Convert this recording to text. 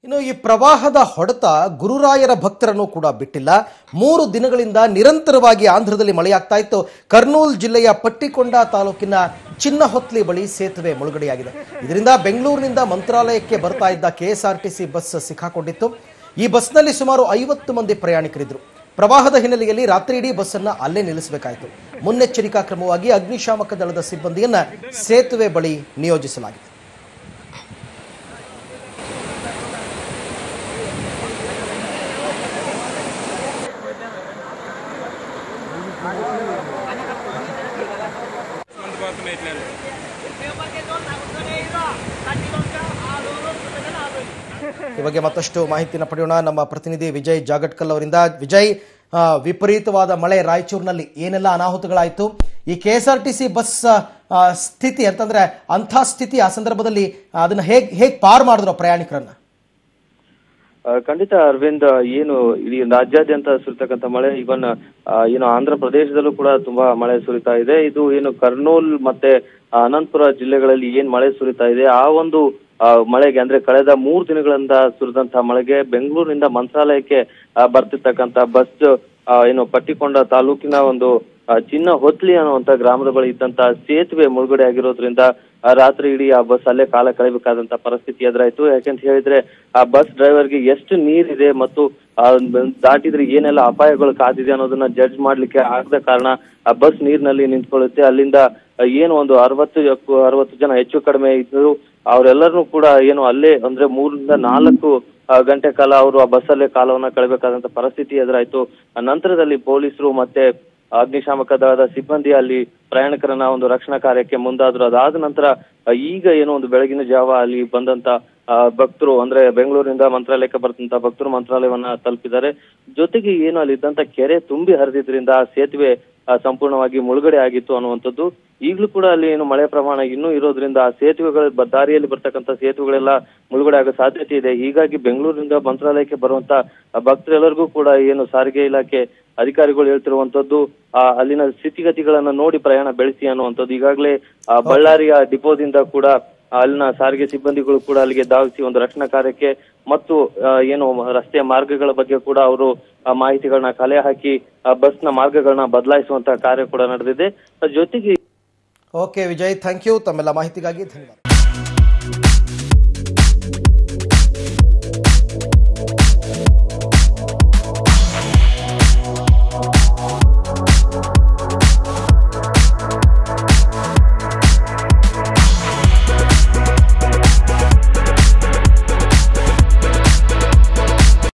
ಇನ್ನು ಈ ಪ್ರವಾಹದ ಹೊಡೆತ ಗುರುರಾಯರ ಭಕ್ತರನ್ನು ಕೂಡ ಬಿಟ್ಟಿಲ್ಲ ಮೂರು ದಿನಗಳಿಂದ ನಿರಂತರವಾಗಿ ಆಂಧ್ರದಲ್ಲಿ ಮಳೆಯಾಗ್ತಾ ಇತ್ತು ಕರ್ನೂಲ್ ಜಿಲ್ಲೆಯ ಪಟ್ಟಿಕೊಂಡ ತಾಲೂಕಿನ ಚಿನ್ನಹೊತ್ಲಿ ಬಳಿ ಸೇತುವೆ ಮುಳುಗಡೆಯಾಗಿದೆ ಇದರಿಂದ ಬೆಂಗಳೂರಿನಿಂದ ಮಂತ್ರಾಲಯಕ್ಕೆ ಬರ್ತಾ ಇದ್ದ ಕೆಎಸ್ಆರ್ಟಿಸಿ ಬಸ್ ಸಿಕ್ಕಾಕೊಂಡಿತ್ತು ಈ ಬಸ್ನಲ್ಲಿ ಸುಮಾರು ಐವತ್ತು ಮಂದಿ ಪ್ರಯಾಣಿಕರಿದ್ರು ಪ್ರವಾಹದ ಹಿನ್ನೆಲೆಯಲ್ಲಿ ರಾತ್ರಿ ಇಡೀ ಬಸ್ಸನ್ನ ಅಲ್ಲೇ ನಿಲ್ಲಿಸಬೇಕಾಯಿತು ಮುನ್ನೆಚ್ಚರಿಕಾ ಕ್ರಮವಾಗಿ ಅಗ್ನಿಶಾಮಕ ದಳದ ಸಿಬ್ಬಂದಿಯನ್ನ ಸೇತುವೆ ಬಳಿ ನಿಯೋಜಿಸಲಾಗಿದೆ ಈ ಬಗ್ಗೆ ಮತ್ತಷ್ಟು ಮಾಹಿತಿನ ಪಡೆಯೋಣ ನಮ್ಮ ಪ್ರತಿನಿಧಿ ವಿಜಯ್ ಜಾಗಟ್ಕಲ್ ಅವರಿಂದ ವಿಜಯ್ ಆ, ವಿಪರೀತವಾದ ಮಳೆ ರಾಯಚೂರಿನಲ್ಲಿ ಏನೆಲ್ಲ ಅನಾಹುತಗಳಾಯಿತು ಈ K S R T C bus ಆ, ಸ್ಥಿತಿ ಅಂತಂದ್ರೆ ಅಂಥ ಸ್ಥಿತಿ ಆ ಸಂದರ್ಭದಲ್ಲಿ ಅದನ್ನ ಹೇಗ್ ಹೇಗ್ ಪಾರ್ ಮಾಡಿದ್ರು ಆ ಪ್ರಯಾಣಿಕರನ್ನ ಆ, ಖಂಡಿತ ಅರವಿಂದ್ ಏನು ಇಡೀ ರಾಜ್ಯಾದ್ಯಂತ ಸುರಿತಕ್ಕಂಥ ಮಳೆ ಇವನ್ ಏನು ಆಂಧ್ರ ಪ್ರದೇಶದಲ್ಲೂ ಕೂಡ ತುಂಬಾ ಮಳೆ ಸುರಿತಾ ಇದೆ ಇದು ಏನು ಕರ್ನೂಲ್ ಮತ್ತೆ ಆ, ಅನಂತಪುರ ಜಿಲ್ಲೆಗಳಲ್ಲಿ ಏನ್ ಮಳೆ ಸುರಿತಾ ಇದೆ ಆ ಒಂದು ಆ, ಮಳೆಗೆ ಅಂದ್ರೆ ಕಳೆದ ಮೂರು ದಿನಗಳಿಂದ ಸುರಿದಂತಹ ಮಳೆಗೆ ಬೆಂಗಳೂರಿನಿಂದ ಮಂತ್ರಾಲಯಕ್ಕೆ ಆ, ಬರ್ತಿರ್ತಕ್ಕಂಥ ಬಸ್ ಆ, ಏನು ಪಟ್ಟಿಕೊಂಡ ತಾಲೂಕಿನ ಒಂದು ಆ, ಚಿನ್ನ ಹೊತ್ಲಿ ಅನ್ನುವಂತ ಗ್ರಾಮದ ಬಳಿ ಇದ್ದಂತ ಸೇತುವೆ ಮುಳುಗಡೆ ಆಗಿರೋದ್ರಿಂದ ಆ ರಾತ್ರಿ ಇಡೀ ಆ ಬಸ್ ಅಲ್ಲೇ ಕಾಲ ಕಳೆಯಬೇಕಾದಂತ ಪರಿಸ್ಥಿತಿ ಎದುರಾಯ್ತು ಯಾಕಂತ ಹೇಳಿದ್ರೆ ಆ ಬಸ್ ಡ್ರೈವರ್ಗೆ ಎಷ್ಟು ನೀರಿದೆ ಮತ್ತು ಆ ದಾಟಿದ್ರೆ ಏನೆಲ್ಲ ಅಪಾಯಗಳು ಕಾದಿದೆ ಅನ್ನೋದನ್ನ ಜಡ್ಜ್ ಮಾಡ್ಲಿಕ್ಕೆ ಆಗದ ಕಾರಣ ಆ ಬಸ್ ನೀರಿನಲ್ಲಿ ನಿಂತ್ಕೊಳ್ಳುತ್ತೆ ಅಲ್ಲಿಂದ ಆ, ಏನು ಒಂದು ಅರವತ್ತು ಎಪ್ಪು- ಅರವತ್ತು ಜನ ಹೆಚ್ಚು ಕಡಿಮೆ ಇದ್ರು ಅವರೆಲ್ಲರನ್ನೂ ಕೂಡ ಏನು ಅಲ್ಲೇ ಅಂದ್ರೆ ಮೂರರಿಂದ ನಾಲ್ಕು ಆ, ಗಂಟೆ ಕಾಲ ಅವರು ಆ ಬಸ್ಸಲ್ಲೇ ಕಾಲವನ್ನ ಕಳೆಬೇಕಾದಂತ ಪರಿಸ್ಥಿತಿ ಎದುರಾಯ್ತು ಆ ನಂತರದಲ್ಲಿ ಪೊಲೀಸರು ಮತ್ತೆ ಅಗ್ನಿಶಾಮಕ ದಳದ ಸಿಬ್ಬಂದಿ ಅಲ್ಲಿ ಪ್ರಯಾಣಿಕರನ್ನ ಒಂದು ರಕ್ಷಣಾ ಕಾರ್ಯಕ್ಕೆ ಮುಂದಾದ್ರು ಅದಾದ ನಂತರ ಆ, ಈಗ ಏನೋ ಒಂದು ಬೆಳಗಿನ ಜಾವ ಅಲ್ಲಿ ಬಂದಂತ ಆ, ಭಕ್ತರು ಅಂದ್ರೆ ಬೆಂಗಳೂರಿನಿಂದ ಮಂತ್ರಾಲಯಕ್ಕೆ ಬರ್ತಂತ ಭಕ್ತರು ಮಂತ್ರಾಲಯವನ್ನ ತಲುಪಿದ್ದಾರೆ ಜೊತೆಗೆ ಏನು ಅಲ್ಲಿ ಇದ್ದಂತ ಕೆರೆ ತುಂಬಿ ಹರಿದಿದ್ರಿಂದ ಆ ಸೇತುವೆ ಆ, ಸಂಪೂರ್ಣವಾಗಿ ಮುಳುಗಡೆ ಆಗಿತ್ತು ಅನ್ನುವಂಥದ್ದು ಈಗಲೂ ಕೂಡ ಅಲ್ಲಿ ಏನು ಮಳೆ ಪ್ರಮಾಣ ಇನ್ನೂ ಇರೋದ್ರಿಂದ ಆ ಸೇತುವೆಗಳ ಬ- ದಾರಿಯಲ್ಲಿ ಬರ್ತಕ್ಕಂಥ ಸೇತುವೆಗಳೆಲ್ಲ ಮುಳುಗಡೆ ಆಗೋ ಸಾಧ್ಯತೆ ಇದೆ ಹೀಗಾಗಿ ಬೆಂಗಳೂರಿನಿಂದ ಮಂತ್ರಾಲಯಕ್ಕೆ ಬರುವಂತ ಆ ಭಕ್ತರೆಲ್ಲರಿಗೂ ಕೂಡ ಏನು ಸಾರಿಗೆ ಇಲಾಖೆ ಅಧಿಕಾರಿಗಳು ಹೇಳ್ತಿರುವಂತದ್ದು ಆ ಅಲ್ಲಿನ ಸ್ಥಿತಿಗತಿಗಳನ್ನ ನೋಡಿ ಪ್ರಯಾಣ ಬೆಳೆಸಿ ಅನ್ನುವಂಥದ್ದು ಈಗಾಗಲೇ ಆ ಬಳ್ಳಾರಿಯ ಡಿಪೋದಿಂದ ಕೂಡ ಅಲ್ಲಿನ ಸಾರಿಗೆ ಸಿಬ್ಬಂದಿಗಳು ಕೂಡ ಅಲ್ಲಿಗೆ ಧಾವಿಸಿ ಒಂದು ರಕ್ಷಣಾ ಕಾರ್ಯಕ್ಕೆ ಮತ್ತು ಆ, ಏನು ರಸ್ತೆಯ ಮಾರ್ಗಗಳ ಬಗ್ಗೆ ಕೂಡ ಅವರು ಆ, ಮಾಹಿತಿಗಳನ್ನ ಕಲೆ ಹಾಕಿ ಆ, ಬಸ್ನ ಮಾರ್ಗಗಳನ್ನ ಬದಲಾಯಿಸುವಂತಹ ಕಾರ್ಯ ಕೂಡ ನಡೆದಿದೆ ಜೊತೆಗೆ ಓಕೆ ವಿಜಯ್ ಥ್ಯಾಂಕ್ ಯು ತಮ್ಮೆಲ್ಲ ಮಾಹಿತಿಗಾಗಿ ಧನ್ಯವಾದ